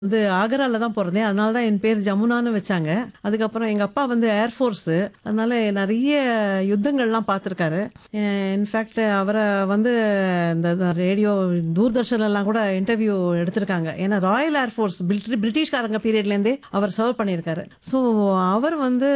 வந்து ஆக்ரால தான் பொறந்தேன். அதனால தான் என் பேர் ஜமுனான்னு வச்சாங்க. அதுக்கப்புறம் எங்க அப்பா வந்து ஏர் ஃபோர்ஸு. அதனால நெறைய யுத்தங்கள்லாம் பார்த்துருக்காரு. அ இன்ஃபேக்ட் அவர வந்து இந்த இந்த ரேடியோ தூர்தர்ஷன்லலாம் கூட இன்டர்வியூ எடுத்திருக்காங்க. ஏன்னா ராயல் ஏர் ஃபோர்ஸ் பில்ட்ரி பிரிட்டிஷ்காரங்க பீரியட்லேருந்தே அவர் சர்வ் பண்ணியிருக்காரு. ஸோ அவர் வந்து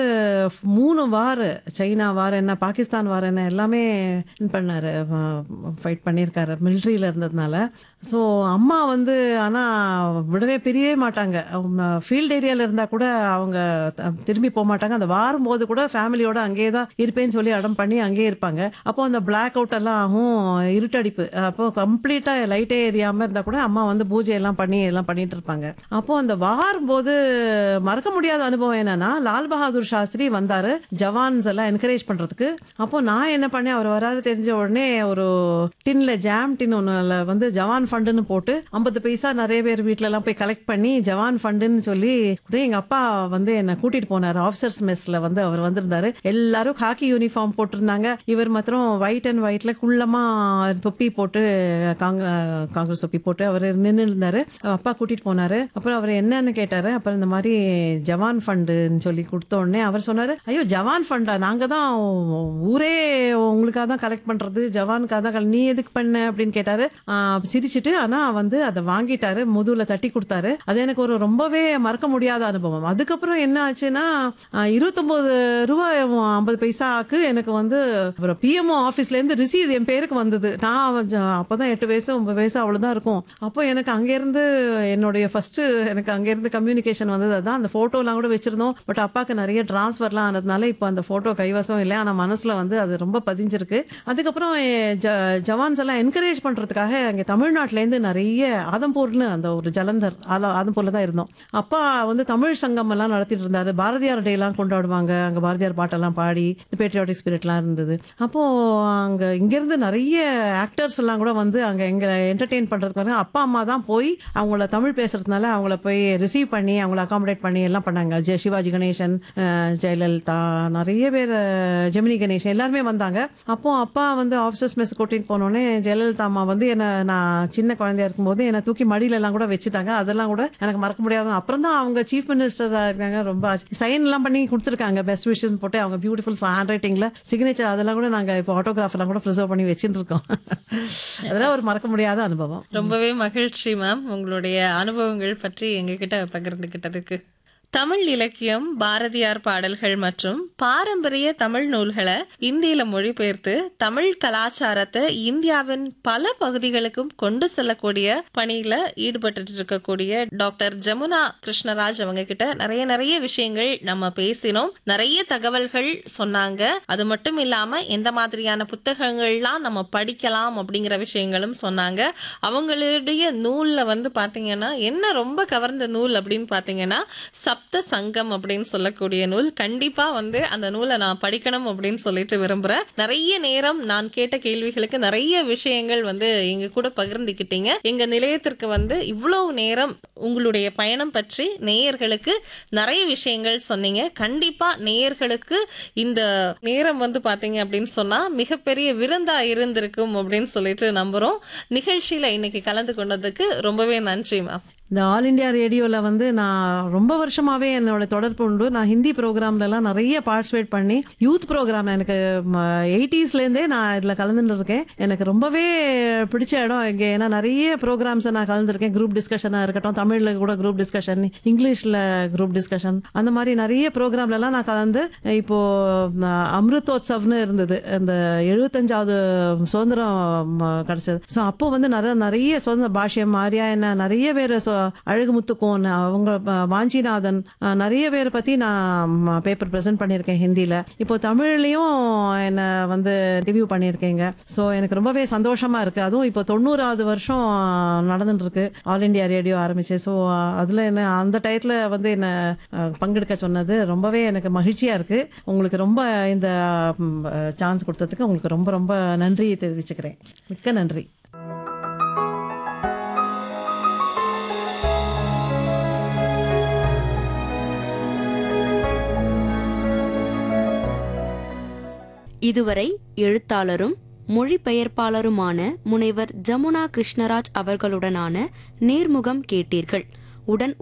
3 வார் சைனா வார் என்ன, பாகிஸ்தான் வார் என்ன எல்லாமே இது பண்ணாரு. அ ஃபைட் பண்ணியிருக்காரு மிலிட்ரியில இருந்ததுனால. ஸோ அம்மா வந்து ஆனா விடவே பிரியவே மாட்டாங்க. அவங்க ஃபீல்ட் ஏரியால இருந்தா கூட அவங்க த திரும்பி போமாட்டாங்க. அந்த வாரும்போது கூட ஃபேமிலியோட அங்கேயே தான் இருப்பேன்னு சொல்லி அடம் பண்ணி அங்கேயே இருப்பாங்க. அப்போ அந்த பிளாக் அவுட் எல்லாம் ஆகும். இருட்டடிப்பு. அப்போ கம்ப்ளீட்டா லைட்டே எரியாம இருந்தா கூட அம்மா வந்து பூஜை எல்லாம் பண்ணி எல்லாம் பண்ணிட்டு இருப்பாங்க. அப்போ அந்த வாரும்போது மறக்க முடியாத அனுபவம் என்னன்னா, லால் பகாதூர் சாஸ்திரி வந்தாரு. ஜவான்ஸ் எல்லாம் என்கரேஜ் பண்றதுக்கு. அப்போ நான் என்ன பண்ணேன், அவர் வராரு தெரிஞ்ச உடனே ஒரு டின்ல ஜாம் டின் ஒண்ணுல வந்து ஜவான் ஃபண்டுன்னு போட்டு 50 பைசா நெறைய பேர் வீட்லலாம் போய் கலெக்ட் பண்ணி ஜவான் ஃபண்டுன்னு சொல்லி உடனே எங்க அப்பா வந்து என்ன கூட்டிட்டு போனாரு. ஆஃபீசர்ஸ் மெஸ்ல வந்து அவர் வந்திருந்தாரு. எல்லாரும் காக்கி யூனிஃபார்ம் போட்டிருந்தாங்க. இவர் மாத்திரம் ஒயிட் அண்ட் ஒயிட்ல குள்ளமா தொப்பி போட்டு காங்க காங்கிரஸ் தொப்பி போட்டு அவர் நின்னு இருந்தாரு. அப்பா கூட்டிட்டு போனாரு. அப்புறம் அவர் என்னன்னு கேட்டாரு. அப்புறம் இந்த மாதிரி ஜவான் ஃபண்டுன்னு சொல்லி கொடுத்த உடனே அவர் சொன்னாரு, ஐயோ ஜவான் ஃபண்டா நாங்க தான் ஊரே உங்களுக்காக தான் கலெக்ட் பண்றது. ஜவானுக்காக தான் கல- நீ எதுக்கு பண்ண அப்படின்னு கேட்டாரு. ஆ, சிரிச்சிட்டு ஆனா வந்து அதை வாங்கிட்டாரு. முதுகுல தட்டி கொடுத்தாரு. அது எனக்கு ஒரு ரொம்பவே மறக்க முடியாத அனுபவம். அதுக்கப்புறம் என்ன ஆச்சுன்னா ஆ, 29 ரூபாய் 50 பைசாக்கு எனக்கு வந்து அப்புறம் பிஎம்ஓ ஆஃபீஸ்ல இருந்து ரிசீவ் என் பேருக்கு வந்தது. நான் ஜ- அப்பதான் எட்டு வயசு ஒன்பது வயசு அவ்வளவுதான் இருக்கும். அப்போ எனக்கு அங்கேருந்து என்னுடைய ஃபர்ஸ்ட் எனக்கு அங்கேருந்து கம்யூனிகேஷன் வந்தது அதான் அந்த போட்டோலாம் கூட வச்சிருந்தோம். பட் அப்பாக்கு நிறைய டிரான்ஸ்ஃபர்லாம் ஆனதுனால இப்போ அந்த போட்டோ கைவசம் இல்லை. ஆனா மனசுல வந்து அது ரொம்ப பதிஞ்சிருக்கு. அதுக்கப்புறம் எ- ஜ- ஜவான்ஸ் எல்லாம் என்கரேஜ் பண்றதுக்காக அங்க தமிழ்நாட்டுல இருந்து நிறைய ஆதம்பூர்னு அந்த ஒரு ஜலந்தர் ஆல- ஆதம்பூர்ல தான் இருந்தோம். அப்பா வந்து தமிழ் சங்கம் எல்லாம் நடத்திட்டு இருந்தாரு. பாரதியார் டே எல்லாம் கொண்டாடுவாங்க. அங்க பாரதியார் பாட்டெல்லாம் பாடி பேட்ரியாட்டிக் ஸ்பிரிட்லாம் இருந்தது. அப்போ அங்க இங்கிருந்து நிறைய ஆக்டர்ஸ் எல்லாம் கூட வந்து அங்க எங்க என்டர்டெயின் பண்றதுக்கு வராங்க. அப்பா அம்மா தான் போய் அவங்கள தமிழ் பேசுறதுனால அவங்கள போய் ரிசீவ் பண்ணி அவங்கள அகாமடேட் பண்ணி எல்லாம் பண்ணாங்க. ஜெ சிவாஜி கணேசன், அஹ், ஜெயலலிதா நிறைய பேர் அஹ், ஜெமினி கணேசன் எல்லாருமே வந்தாங்க. அப்போ அப்பா வந்து ஆஃபீஸர்ஸ் மெஸ் கூட்டிட்டு போனோடனே ஜெயலலிதா அம்மா வந்து என்ன நான் சின்ன குழந்தையா இருக்கும்போது என்னை தூக்கி மடியில எல்லாம் கூட வச்சுட்டாங்க. அதெல்லாம் கூட எனக்கு மறக்க முடியாது. அப்புறம் தான் அவங்க சீஃப் மினிஸ்டரா இருக்காங்க. ரொம்ப சைன் எல்லாம் பண்ணி கொடுத்துருக்காங்க. பெஸ்ட் விஷஸ் போட்டு அவங்க பியூட்டிஃபுல் ஹேண்ட் ரைட்டிங்ல சிக்னேச்சர் அதெல்லாம் கூட நாங்க இப்போ ஆட்டோகிராஃப் எல்லாம் கூட ப்ரிசர்வ் பண்ணி வச்சுட்டு இருக்கோம். அதெல்லாம் ஒரு மறக்க முடியாத அனுபவம். ரொம்பவே மகிழ்ச்சி மேம் உங்களுடைய அனுபவங்கள் பற்றி எங்ககிட்ட பகிர்ந்துகிட்டதுக்கு தமிழ் இலக்கியம் பாரதியார் பாடல்கள் மற்றும் பாரம்பரிய தமிழ் நூல்களை இந்தியில மொழிபெயர்த்து தமிழ் கலாச்சாரத்தை இந்தியாவின் பல பகுதிகளுக்கும் கொண்டு செல்லக்கூடிய பணியில ஈடுபட்டு இருக்கக்கூடிய டாக்டர் ஜமுனா கிருஷ்ணராஜ் அவங்க கிட்ட நிறைய நிறைய விஷயங்கள் நம்ம பேசினோம் நிறைய தகவல்கள் சொன்னாங்க அது மட்டும் இல்லாம எந்த மாதிரியான புத்தகங்கள்லாம் நம்ம படிக்கலாம் அப்படிங்கிற விஷயங்களும் சொன்னாங்க அவங்களுடைய நூல்ல வந்து பாத்தீங்கன்னா என்ன ரொம்ப கவர்ந்த நூல் அப்படின்னு பாத்தீங்கன்னா சப்த சங்கம் அப்படின்னு சொல்லக்கூடிய நூல் கண்டிப்பா வந்து அந்த நூலை நான் படிக்கணும் அப்படின்னு சொல்லிட்டு விரும்புறேன் நிறைய நேரம் நான் கேட்ட கேள்விகளுக்கு நிறைய விஷயங்கள் வந்து எங்க கூட பகிர்ந்துக்கிட்டீங்க எங்க நிலையத்திற்கு வந்து இவ்வளவு நேரம் உங்களுடைய பயணம் பற்றி நேயர்களுக்கு நிறைய விஷயங்கள் சொன்னீங்க கண்டிப்பா நேயர்களுக்கு இந்த நேரம் வந்து பாத்தீங்க அப்படின்னு சொன்னா மிகப்பெரிய விருந்தா இருந்திருக்கும் அப்படின்னு சொல்லிட்டு நம்புறோம் நிகழ்ச்சியில இன்னைக்கு கலந்து கொண்டதுக்கு ரொம்பவே நன்றி மேம் இந்த ஆல் இண்டியா ரேடியோவில் வந்து நான் ரொம்ப வருஷமாவே என்னோட தொடர்பு உண்டு நான் ஹிந்தி ப்ரோக்ராம்லலாம் நிறைய பார்ட்டிசிபேட் பண்ணி யூத் ப்ரோக்ராம் எனக்கு எயிட்டிஸ்லேருந்தே நான் இதில் கலந்துட்டு இருக்கேன் எனக்கு ரொம்பவே பிடிச்ச இடம் இங்கே ஏன்னா நிறைய ப்ரோக்ராம்ஸை நான் கலந்துருக்கேன் குரூப் டிஸ்கஷனாக இருக்கட்டும் தமிழில் கூட குரூப் டிஸ்கஷன் இங்கிலீஷில் குரூப் டிஸ்கஷன் அந்த மாதிரி நிறைய ப்ரோக்ராம்லலாம் நான் கலந்து இப்போ அஹ், அமிர்தோத்சவ்னு இருந்தது அந்த எழுபத்தஞ்சாவது சுதந்திரம் அஹ், கிடைச்சது ஸோ அப்போ வந்து நிறைய நிறைய சுதந்திர பாஷ்யம் ஆரியா என்ன நிறைய பேர் அழகுமுத்துக்கோன் அவங்க அஹ், வாஞ்சிநாதன் அஹ், நிறைய பேரை பத்தி நான் பேப்பர் ப்ரெசென்ட் பண்ணியிருக்கேன் ஹிந்தியில இப்போ தமிழ்லயும் என்ன வந்து ரிவ்யூ பண்ணியிருக்கேங்க ஸோ எனக்கு ரொம்பவே சந்தோஷமா இருக்கு அதுவும் இப்போ தொண்ணூறாவது வருஷம் நடந்துட்டு இருக்கு ஆல் இண்டியா ரேடியோ ஆரம்பிச்சு ஸோ அதுல என்ன அந்த டயத்துல வந்து என்ன அஹ், பங்கெடுக்க சொன்னது ரொம்பவே எனக்கு மகிழ்ச்சியா இருக்கு உங்களுக்கு ரொம்ப இந்த சான்ஸ் கொடுத்ததுக்கு உங்களுக்கு ரொம்ப ரொம்ப நன்றி தெரிவிச்சுக்கிறேன் மிக்க நன்றி இதுவரை எழுத்தாளரும் மொழிபெயர்ப்பாளருமான முனைவர் ஜமுனா கிருஷ்ணராஜ் அவர்களுடனான நேர்முகம் கேட்டீர்கள் உடன்